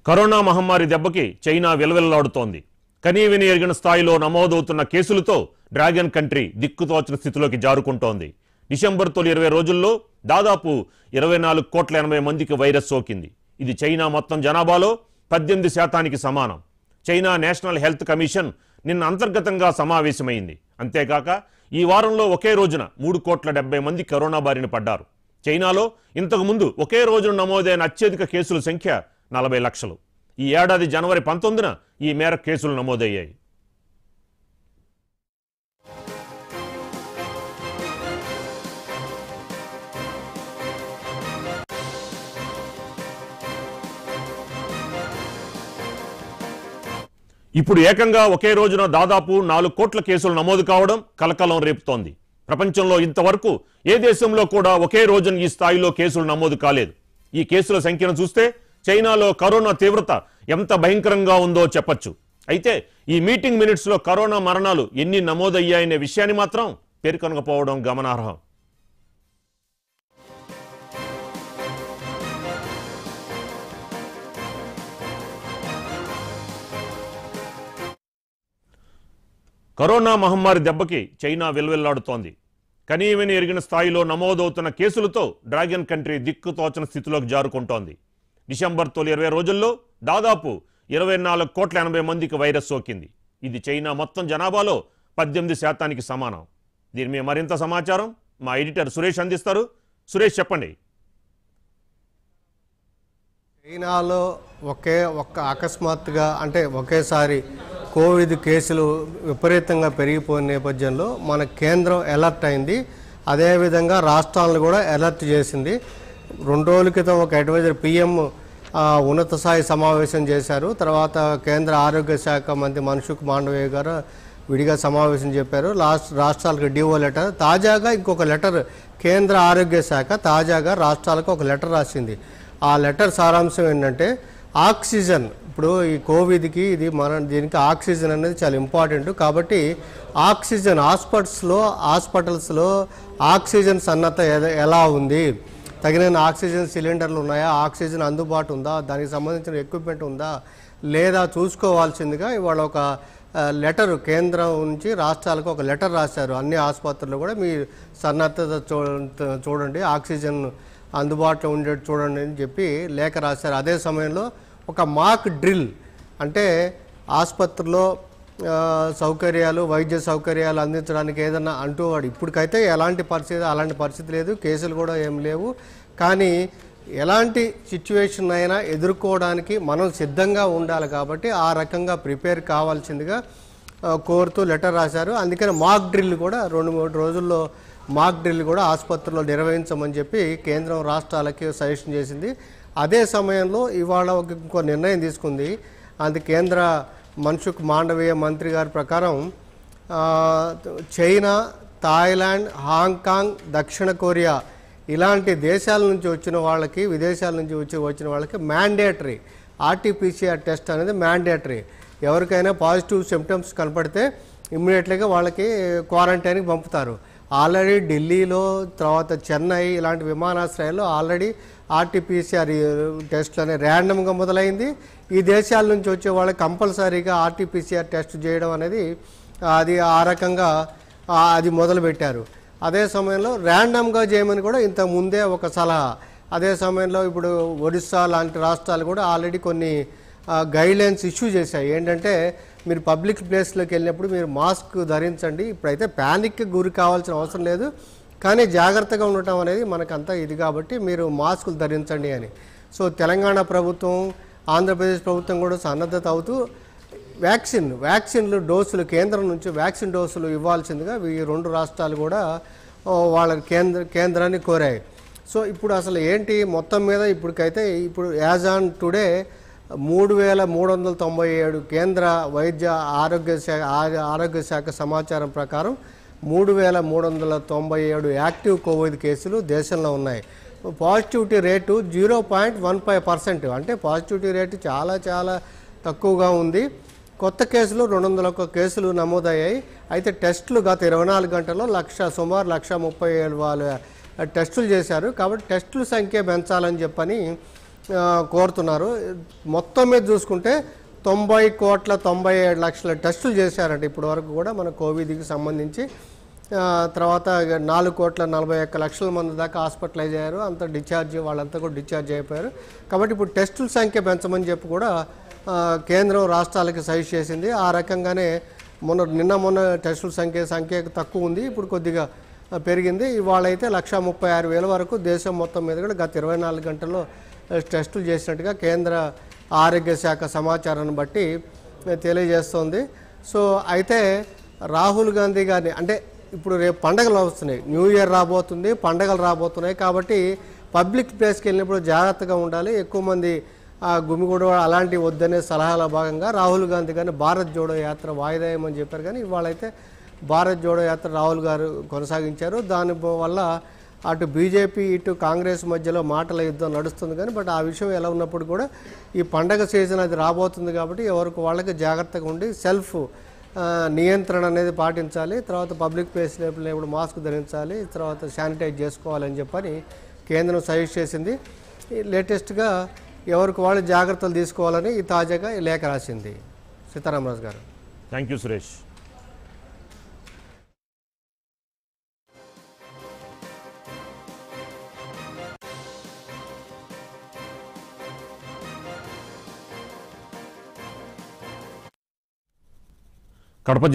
corona మహమ్మారి దెబ్బకి China విలవిల్లాడుతోంది కనీవిని ఎరిగిన స్థాయిలో నమోదవుతున్న కేసులతో డ్రాగన్ కంట్రీ దిక్కుతోచిన స్థితిలోకి జారుకుంటోంది డిసెంబర్ తొలి ఇరవై రోజుల్లో దాదాపు ఇరవై నాలుగు కోట్ల ఎనభై మందికి వైరస్ సోకింది ఇది చైనా మొత్తం జనాభాలో పద్దెనిమిది శాతానికి సమానం చైనా నేషనల్ హెల్త్ కమిషన్ నిన్న అంతర్గతంగా సమావేశమైంది అంతేకాక ఈ వారంలో ఒకే రోజున మూడు కోట్ల డెబ్బై మంది కరోనా బారిన పడ్డారు చైనాలో ఇంతకు ముందు ఒకే రోజున నమోదైన అత్యధిక కేసుల సంఖ్య నలభై లక్షలు ఈ ఏడాది జనవరి పంతొమ్మిదిన ఈ మేర కేసులు నమోదయ్యాయి ఇప్పుడు ఏకంగా ఒకే రోజున దాదాపు నాలుగు కోట్ల కేసులు నమోదు కావడం కలకలం రేపుతోంది ప్రపంచంలో ఇంతవరకు ఏ దేశంలో కూడా ఒకే రోజున ఈ స్థాయిలో కేసులు నమోదు కాలేదు ఈ కేసుల సంఖ్యను చూస్తే చైనాలో కరోనా తీవ్రత ఎంత భయంకరంగా ఉందో చెప్పొచ్చు అయితే ఈ మీటింగ్ మినిట్స్ లో కరోనా మరణాలు ఎన్ని నమోదయ్యాయనే విషయాన్ని మాత్రం పేర్కొనకపోవడం గమనార్హం కరోనా మహమ్మారి దెబ్బకి చైనా విలువెల్లాడుతోంది కనీవిని ఎరిగిన స్థాయిలో నమోదవుతున్న కేసులతో డ్రాగన్ కంట్రీ దిక్కుతోచని స్థితిలోకి జారుకుంటోంది డిసెంబర్ తొలి ఇరవై రోజుల్లో దాదాపు ఇరవై నాలుగు కోట్ల ఎనభై మందికి వైరస్ సోకింది ఇది చైనా మొత్తం జనాభాలో పద్దెనిమిది శాతానికి సమానం దీని మీద మరింత సమాచారం మా ఎడిటర్ సురేష్ అందిస్తారు సురేష్ చెప్పండి చైనాలో ఒకే ఒక్క అకస్మాత్తుగా అంటే ఒకేసారి కోవిడ్ కేసులు విపరీతంగా పెరిగిపోయిన నేపథ్యంలో మన కేంద్రం అలర్ట్ అయింది అదేవిధంగా రాష్ట్రాలను కూడా అలర్ట్ చేసింది రెండు రోజుల క్రితం ఒక అడ్వైజర్ పిఎం ఉన్నత స్థాయి సమావేశం చేశారు తర్వాత కేంద్ర ఆరోగ్య శాఖ మంత్రి మన్సుఖ్ మాండవయ్య గారు విడిగా సమావేశం చెప్పారు లాస్ట్ రాష్ట్రాలకు డిఓ లెటర్ తాజాగా ఇంకొక లెటర్ కేంద్ర ఆరోగ్య శాఖ తాజాగా రాష్ట్రాలకు ఒక లెటర్ రాసింది ఆ లెటర్ సారాంశం ఏంటంటే ఆక్సిజన్ ఇప్పుడు ఈ కోవిడ్కి ఇది మన దీనికి ఆక్సిజన్ అనేది చాలా ఇంపార్టెంట్ కాబట్టి ఆక్సిజన్ హాస్పిటల్స్లో హాస్పిటల్స్లో ఆక్సిజన్ సన్నత ఎద- ఎలా ఉంది తగిన ఆక్సిజన్ సిలిండర్లు ఉన్నాయా ఆక్సిజన్ అందుబాటు ఉందా దానికి సంబంధించిన ఎక్విప్మెంట్ ఉందా లేదా చూసుకోవాల్సిందిగా ఇవాళ ఒక ఆ, లెటర్ కేంద్రం నుంచి రాష్ట్రాలకు ఒక లెటర్ రాశారు అన్ని ఆసుపత్రుల్లో కూడా మీ సన్నద్ధత చూ చూడండి ఆక్సిజన్ అందుబాటులో ఉండేది చూడండి అని చెప్పి లేఖ రాశారు అదే సమయంలో ఒక మాక్ డ్రిల్ అంటే ఆసుపత్రిలో ఆ, సౌకర్యాలు వైద్య సౌకర్యాలు అందించడానికి ఏదన్నా అంటూ వాడు ఇప్పటికైతే ఎలాంటి పరిస్థితి అలాంటి పరిస్థితి లేదు కేసులు కూడా ఏం లేవు కానీ ఎలాంటి సిచ్యువేషన్ అయినా ఎదుర్కోవడానికి మనం సిద్ధంగా ఉండాలి కాబట్టి ఆ రకంగా ప్రిపేర్ కావాల్సిందిగా ఆ, కోరుతూ లెటర్ రాశారు అందుకని మాక్ డ్రిల్ కూడా రెండు మూడు రోజుల్లో మాక్ డ్రిల్ కూడా ఆసుపత్రిలో నిర్వహించమని చెప్పి కేంద్రం రాష్ట్రాలకి సజెషన్ చేసింది అదే సమయంలో ఇవాళ ఒక ఇంకో నిర్ణయం తీసుకుంది అది కేంద్ర మన్సుఖ్ మాండవీయ మంత్రి గారి ప్రకారం ఆ, చైనా థాయిలాండ్ హాంకాంగ్ దక్షిణ కొరియా ఇలాంటి దేశాల నుంచి వచ్చిన వాళ్ళకి విదేశాల నుంచి వచ్చి వచ్చిన వాళ్ళకి మ్యాండేటరీ ఆర్టీపీసీఆర్ టెస్ట్ అనేది మ్యాండేటరీ ఎవరికైనా పాజిటివ్ సిమ్టమ్స్ కనపడితే ఇమ్మీడియట్లీగా వాళ్ళకి క్వారంటైన్కి పంపుతారు ఆల్రెడీ ఢిల్లీలో తర్వాత చెన్నై ఇలాంటి విమానాశ్రయాల్లో ఆల్రెడీ ఆర్టీపీసీఆర్ టెస్ట్లు అనేది ర్యాండమ్గా మొదలైంది ఈ దేశాల నుంచి వచ్చే వాళ్ళకి కంపల్సరీగా ఆర్టీపీసీఆర్ టెస్ట్ చేయడం అనేది అది ఆ రకంగా ఆ, అది మొదలుపెట్టారు అదే సమయంలో ర్యాండమ్గా చేయమని కూడా ఇంత ముందే ఒక సలహా అదే సమయంలో ఇప్పుడు ఒరిస్సా లాంటి రాష్ట్రాలు కూడా ఆల్రెడీ కొన్ని గైడ్లైన్స్ ఇష్యూ చేశాయి ఏంటంటే మీరు పబ్లిక్ ప్లేస్లోకి వెళ్ళినప్పుడు మీరు మాస్క్ ధరించండి ఇప్పుడైతే ప్యానిక్కి గురి కావాల్సిన అవసరం లేదు కానీ జాగ్రత్తగా ఉండటం అనేది మనకంతా ఇది కాబట్టి మీరు మాస్కులు ధరించండి అని సో తెలంగాణ ప్రభుత్వం ఆంధ్రప్రదేశ్ ప్రభుత్వం కూడా సన్నద్ధత అవుతూ వ్యాక్సిన్ వ్యాక్సిన్లు డోసులు కేంద్రం నుంచి వ్యాక్సిన్ డోసులు ఇవ్వాల్సిందిగా ఈ రెండు రాష్ట్రాలు కూడా ఓ, వాళ్ళ కేంద్ర కేంద్రాన్ని కోరాయి సో ఇప్పుడు అసలు ఏంటి మొత్తం మీద ఇప్పటికైతే ఇప్పుడు యాజ్ ఆన్ టుడే మూడు వేల మూడు వందల తొంభై ఏడు కేంద్ర వైద్య ఆరోగ్య శాఖ ఆ- ఆరోగ్య శాఖ సమాచారం ప్రకారం మూడు వేల మూడు వందల తొంభై ఏడు యాక్టివ్ కోవిడ్ కేసులు దేశంలో ఉన్నాయి positivity rate zero point one five percent అంటే పాజిటివిటీ రేటు చాలా చాలా తక్కువగా ఉంది కొత్త కేసులు రెండు వందల ఒక్క కేసులు నమోదయ్యాయి అయితే టెస్టులు గత ఇరవై నాలుగు గంటల్లో లక్ష సుమారు లక్ష ముప్పై ఏడు వాళ్ళ టెస్టులు చేశారు కాబట్టి టెస్టుల సంఖ్య పెంచాలని చెప్పని ఆ, కోరుతున్నారు మొత్తం మీద చూసుకుంటే తొంభై కోట్ల తొంభై ఏడు లక్షల టెస్టులు చేశారంట ఇప్పటి వరకు కూడా మన కోవిడ్కి సంబంధించి ఆ, తర్వాత ఇక నాలుగు కోట్ల నలభై ఒక్క లక్షల మంది దాకా హాస్పిటలైజ్ అయ్యారు అంత డిశ్చార్జ్ వాళ్ళంతా కూడా డిశ్చార్జ్ అయిపోయారు కాబట్టి ఇప్పుడు టెస్టుల సంఖ్య పెంచమని చెప్పి కూడా ఆ, కేంద్రం రాష్ట్రాలకి సజెస్ట్ చేసింది ఆ రకంగానే మొన్న నిన్న మొన్న టెస్టుల సంఖ్య సంఖ్య తక్కువ ఉంది ఇప్పుడు కొద్దిగా ఆ, పెరిగింది ఇవాళ అయితే లక్ష ముప్పై ఆరు వేల వరకు దేశం మొత్తం మీద కూడా గత ఇరవై నాలుగు గంటల్లో ఆ, టెస్టులు చేసినట్టుగా కేంద్ర ఆరోగ్య శాఖ సమాచారాన్ని బట్టి ఆ, తెలియజేస్తోంది సో అయితే రాహుల్ గాంధీ గారిని అంటే ఇప్పుడు రేపు పండగలు వస్తున్నాయి న్యూ ఇయర్ రాబోతుంది పండగలు రాబోతున్నాయి కాబట్టి పబ్లిక్ ప్లేస్కి వెళ్ళినప్పుడు జాగ్రత్తగా ఉండాలి ఎక్కువ మంది ఆ గుమిగూడ అలాంటి వద్దనే సలహాల భాగంగా రాహుల్ గాంధీ గారిని భారత్ జోడో యాత్ర వాయిదా వేయమని చెప్పారు కానీ ఇవాళైతే భారత్ జోడో యాత్ర రాహుల్ గారు కొనసాగించారు దాని బ- వల్ల అటు బీజేపీ ఇటు కాంగ్రెస్ మధ్యలో మాటల యుద్ధం నడుస్తుంది కానీ బట్ ఆ విషయం ఎలా ఉన్నప్పుడు కూడా ఈ పండగ సీజన్ అది రాబోతుంది కాబట్టి ఎవరికి వాళ్ళకి జాగ్రత్తగా ఉండి సెల్ఫ్ ఆ, నియంత్రణ అనేది పాటించాలి తర్వాత పబ్లిక్ ప్లేస్ లేపుడు మాస్క్ ధరించాలి తర్వాత శానిటైజ్ చేసుకోవాలని చెప్పని కేంద్రం సజెస్ట్ చేసింది ఈ లేటెస్ట్గా ఎవరికి వాళ్ళు జాగ్రత్తలు తీసుకోవాలని ఈ తాజాగా ఈ లేఖ రాసింది సీతారామరాజు గారు థ్యాంక్ యూ సురేష్ కడప